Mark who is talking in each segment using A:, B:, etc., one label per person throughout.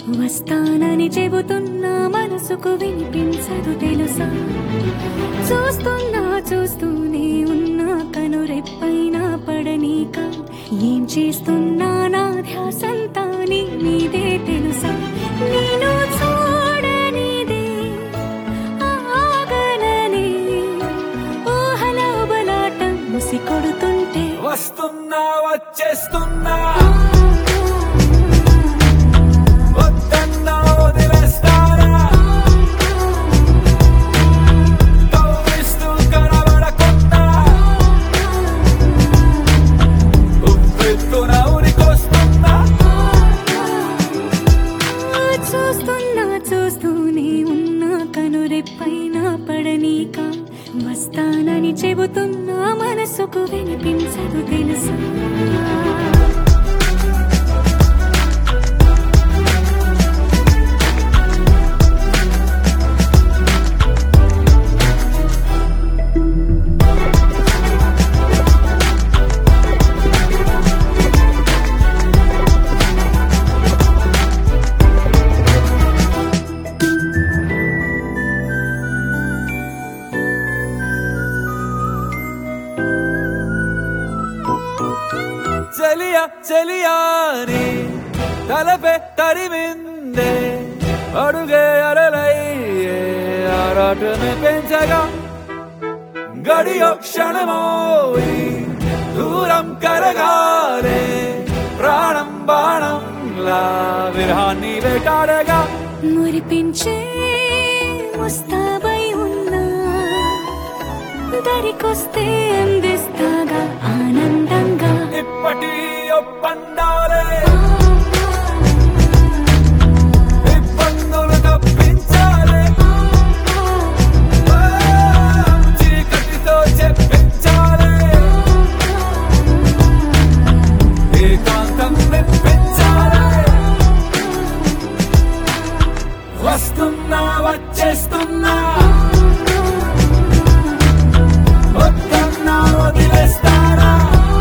A: వస్తానని చెబుతున్నా మనసుకు వినిపించదు తెలుసా చూస్తున్నా చూస్తూనే ఉన్నా కనురెప్పైన పడనీక ఏం చేస్తున్నా నా ధ్యాసంతా నీ మీదే తెలుసా నేను చూడనిదే ఆగనని ఊహల బలాటం ముసి కొడుతుంటే
B: వస్తున్నా వచ్చేస్తున్నా వద్దన్నా వదిలేస్తారా కవ్విస్తూ కనబడకుండా ఉప్పెత్తున ఉరికొస్తున్నా
A: చూస్తున్నా చూస్తూనే ఉన్నా కనురెప్పైన పడనీక వస్తానని చెబుతున్నా మనసుకు వినిపించదు తెలుసా
B: చెలియ చెలియాని తలపే తరిమిందే అడుగే అరలయ్యే ఆరాటమే పెంచగా గడియో క్షణమోయి దూరం కరగాలే ప్రాణం బాణంలా విరహాన్ని వేటాడగా
A: మురిపించే ముస్తాబై ఉన్నా దరికొస్తే అందిస్తాగా ఆనందంగా
B: ఇప్పటి ఒప్పందాలే ఇబ్బందులు తప్పించాలే చీకటితో చెప్పించాలే ఏకాంతం మెప్పించాలే వస్తున్నా వచ్చేస్తున్నా వద్దన్నా వదిలేస్తారా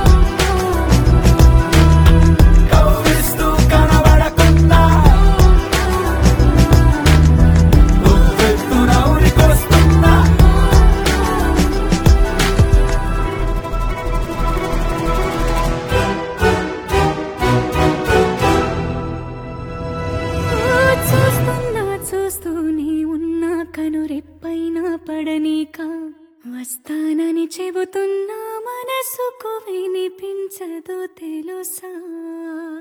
B: కవ్విస్తూ కనబడకుండా ఉవ్వెత్తున ఉరికొస్తున్నా
A: చూస్తున్నా చూస్తూనే ఉన్నా కనురెప్పైన పడనీక వస్తానని చెబుతున్నా మనసుకు వినిపించదు తెలుసా